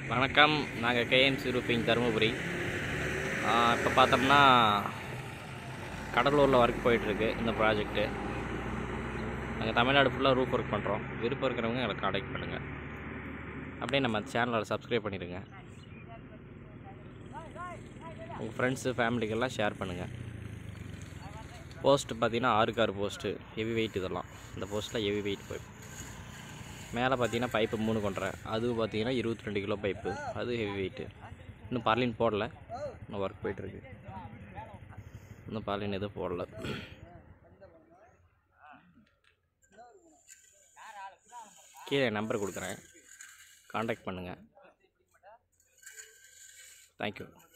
வணக்கம் நாங்கள் கேஎம்சி ரூபிங் தருமபுரி இப்போ பார்த்தோம்னா கடலூரில் ஒர்க் போயிட்டுருக்கு இந்த ப்ராஜெக்ட்டு நாங்கள் தமிழ்நாடு ஃபுல்லாக ரூப் ஒர்க் பண்ணுறோம் விருப்பம் இருக்கிறவங்க எங்களை காண்டாக்ட் பண்ணுங்கள் அப்படியே நம்ம சேனலை சப்ஸ்கிரைப் பண்ணிடுங்க உங்கள் ஃப்ரெண்ட்ஸு ஃபேமிலிக்கெல்லாம் ஷேர் பண்ணுங்கள் போஸ்ட் பார்த்தீங்கன்னா ஆறுக்கு ஆறு போஸ்ட்டு ஹெவி வெயிட் இதெல்லாம் இந்த போஸ்ட்டில் ஹெவி வெயிட் போய் மேலே பார்த்தீங்கன்னா பைப்பு மூணு கொண்டுறேன் அது பார்த்தீங்கன்னா இருபத்தி ரெண்டு கிலோ பைப்பு அது ஹெவி வெயிட்டு இன்னும் பர்லின் போடல இன்னும் ஒர்க் போயிட்டுருக்கு இன்னும் பர்லின் எதுவும் போடல கீழே நம்பர் கொடுக்குறேன் காண்டாக்ட் பண்ணுங்கள் தேங்க்யூ